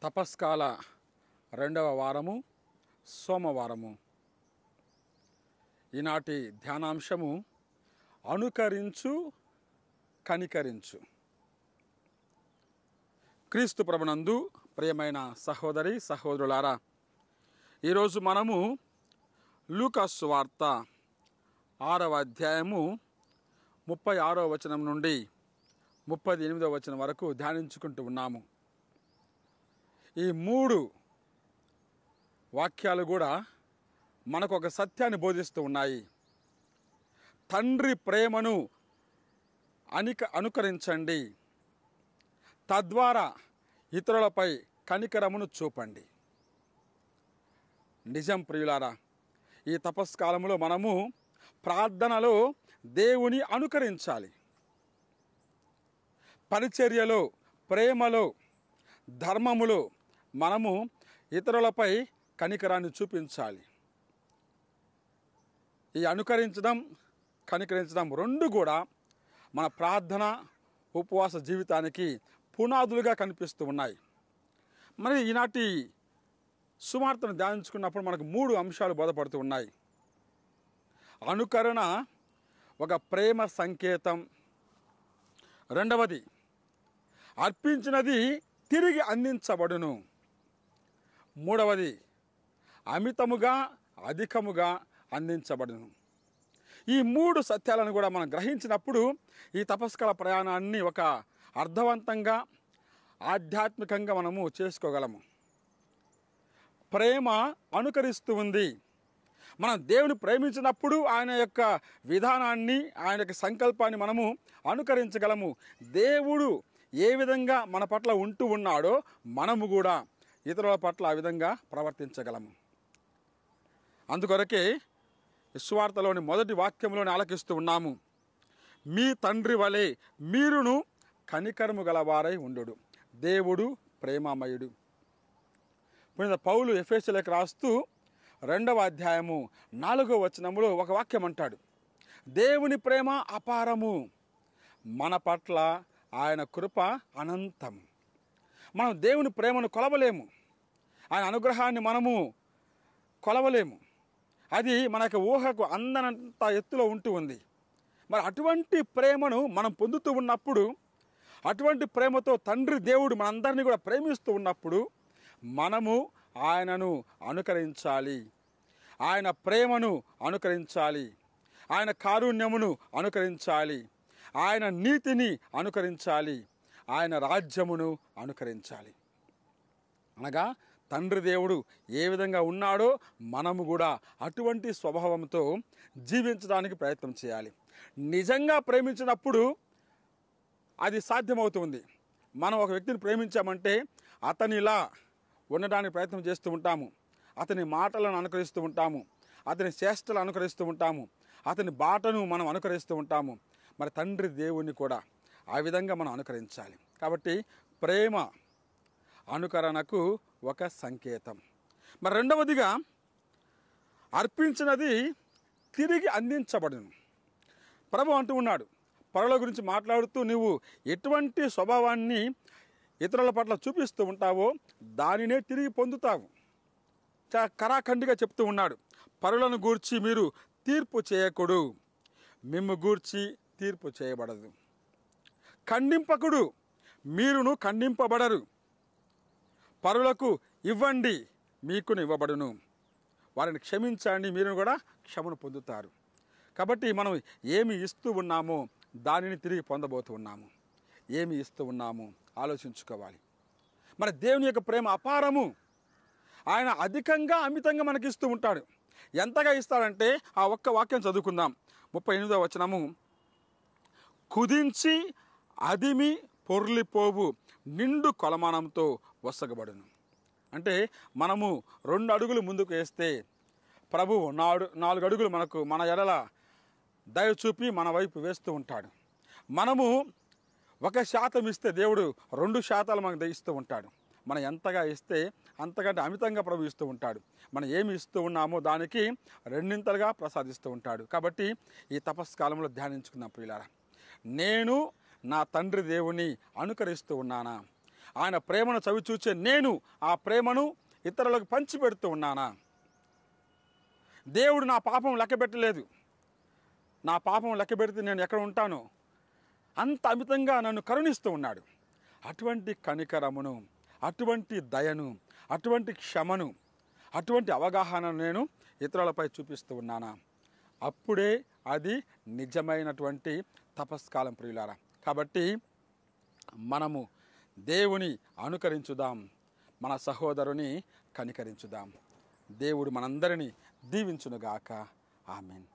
తపస్కాల రెండవ వారము సోమవారము ఈనాటి ధ్యానాంశము అనుకరించు కనికరించు క్రీస్తు ప్రభునందు ప్రియమైన సహోదరి సహోదరులారా ఈరోజు మనము లూకాసు వార్త ఆరవ అధ్యాయము ముప్పై ఆరో వచనం నుండి ముప్పై ఎనిమిదవ వచనం వరకు ధ్యానించుకుంటూ ఉన్నాము ఈ మూడు వాక్యాలు కూడా మనకు ఒక సత్యాన్ని బోధిస్తూ ఉన్నాయి తండ్రి ప్రేమను అనిక అనుకరించండి తద్వారా ఇతరులపై కనికరమును చూపండి నిజం ప్రియులారా ఈ తపస్కాలంలో మనము ప్రార్థనలో దేవుని అనుకరించాలి పరిచర్యలో ప్రేమలో ధర్మములో మనము ఇతరులపై కనికరాన్ని చూపించాలి ఈ అనుకరించడం కనికరించడం రెండు కూడా మన ప్రార్థన ఉపవాస జీవితానికి పునాదులుగా కనిపిస్తూ ఉన్నాయి మరి ఈనాటి సువార్తను ధ్యానించుకున్నప్పుడు మనకు మూడు అంశాలు బోధపడుతూ ఉన్నాయి అనుకరణ ఒక ప్రేమ సంకేతం రెండవది అర్పించినది తిరిగి అందించబడును మూడవది అమితముగా అధికముగా అందించబడును ఈ మూడు సత్యాలను కూడా మనం గ్రహించినప్పుడు ఈ తపస్కల ప్రయాణాన్ని ఒక అర్థవంతంగా ఆధ్యాత్మికంగా మనము చేసుకోగలము ప్రేమ అనుకరిస్తూ ఉంది మనం దేవుని ప్రేమించినప్పుడు ఆయన యొక్క విధానాన్ని ఆయన యొక్క సంకల్పాన్ని మనము అనుకరించగలము దేవుడు ఏ విధంగా మన పట్ల ఉంటూ ఉన్నాడో మనము కూడా ఇతరుల పట్ల ఆ విధంగా ప్రవర్తించగలము అందుకొరకే విశ్వార్తలోని మొదటి వాక్యంలోని ఆలకిస్తూ ఉన్నాము మీ తండ్రి వలె మీరును కనికరము గలవారై ఉండు దేవుడు ప్రేమామయుడు పునీత పౌలు ఎఫ్ఎస్ఎలకు రాస్తూ రెండవ అధ్యాయము నాలుగో వచనములో ఒక వాక్యం అంటాడు దేవుని ప్రేమ అపారము మన పట్ల ఆయన కృప అనంతం మనం దేవుని ప్రేమను కొలవలేము ఆయన అనుగ్రహాన్ని మనము కొలవలేము అది మనకు ఊహకు అందనంత ఎత్తులో ఉంటూ ఉంది మరి అటువంటి ప్రేమను మనం పొందుతూ ఉన్నప్పుడు అటువంటి ప్రేమతో తండ్రి దేవుడు మనందరినీ కూడా ప్రేమిస్తూ ఉన్నప్పుడు మనము ఆయనను అనుకరించాలి ఆయన ప్రేమను అనుకరించాలి ఆయన కారుణ్యమును అనుకరించాలి ఆయన నీతిని అనుకరించాలి ఆయన రాజ్యమును అనుకరించాలి అనగా తండ్రి దేవుడు ఏ విధంగా ఉన్నాడో మనము కూడా అటువంటి స్వభావంతో జీవించడానికి ప్రయత్నం చేయాలి నిజంగా ప్రేమించినప్పుడు అది సాధ్యమవుతుంది మనం ఒక వ్యక్తిని ప్రేమించామంటే అతనిలా ఉండడానికి ప్రయత్నం చేస్తూ ఉంటాము అతని మాటలను అనుకరిస్తూ ఉంటాము అతని చేష్టలు అనుకరిస్తూ ఉంటాము అతని బాటను మనం అనుకరిస్తూ ఉంటాము మరి తండ్రి దేవుణ్ణి కూడా ఆ విధంగా మనం అనుకరించాలి కాబట్టి ప్రేమ అనుకరణకు ఒక సంకేతం మరి రెండవదిగా అర్పించినది తిరిగి అందించబడును ప్రభు అంటూ ఉన్నాడు పరుల గురించి మాట్లాడుతూ నువ్వు ఎటువంటి స్వభావాన్ని ఇతరుల పట్ల చూపిస్తూ ఉంటావో దానినే తిరిగి పొందుతావు చాలా కరాఖండిగా చెప్తూ ఉన్నాడు పరులను గూర్చి మీరు తీర్పు చేయకుడు మిమ్ము గూర్చి తీర్పు చేయబడదు ఖండింపకుడు మీరును ఖండింపబడరు పరులకు ఇవ్వండి మీకును ఇవ్వబడును వారిని క్షమించండి మీరు కూడా క్షమను పొందుతారు కాబట్టి మనం ఏమి ఇస్తూ ఉన్నామో దానిని తిరిగి పొందబోతూ ఉన్నాము ఏమి ఇస్తూ ఉన్నాము ఆలోచించుకోవాలి మరి దేవుని యొక్క ప్రేమ అపారము ఆయన అధికంగా అమితంగా మనకి ఇస్తూ ఉంటాడు ఎంతగా ఇస్తాడంటే ఆ ఒక్క వాక్యం చదువుకుందాం ముప్పై ఎనిమిదో వచనము కుదించి అదిమి పొర్లిపోవు నిండు కొలమానంతో వసగబడును అంటే మనము రెండు అడుగులు ముందుకు వేస్తే ప్రభువు నాడు నాలుగు అడుగులు మనకు మన ఎడల దయ చూపి మన వైపు వేస్తూ ఉంటాడు మనము ఒక శాతం ఇస్తే దేవుడు రెండు శాతాలు మనకు దయిస్తూ ఉంటాడు మనం ఎంతగా ఇస్తే అంతకంటే అమితంగా ప్రభు ఇస్తూ ఉంటాడు మనం ఏమి ఇస్తూ ఉన్నామో దానికి రెండింతలుగా ప్రసాదిస్తూ ఉంటాడు కాబట్టి ఈ తపస్కాలంలో ధ్యానించుకుందాం ప్రియులారా నేను నా తండ్రి దేవుని అనుకరిస్తూ ఉన్నానా ఆయన ప్రేమను చవి చూచే నేను ఆ ప్రేమను ఇతరులకు పంచిపెడుతూ ఉన్నానా దేవుడు నా పాపం లెక్క పెట్టలేదు నా పాపం లెక్క పెడితే నేను ఎక్కడ ఉంటానో అంత అమితంగా నన్ను కరుణిస్తూ ఉన్నాడు అటువంటి కనికరమును అటువంటి దయను అటువంటి క్షమను అటువంటి అవగాహనను నేను ఇతరులపై చూపిస్తూ ఉన్నానా అప్పుడే అది నిజమైనటువంటి తపస్కాలం ప్రియులారా కాబట్టి మనము దేవుని అనుకరించుదాం మన సహోదరుని కనికరించుదాం దేవుడు మనందరినీ దీవించునుగాక ఆమెన్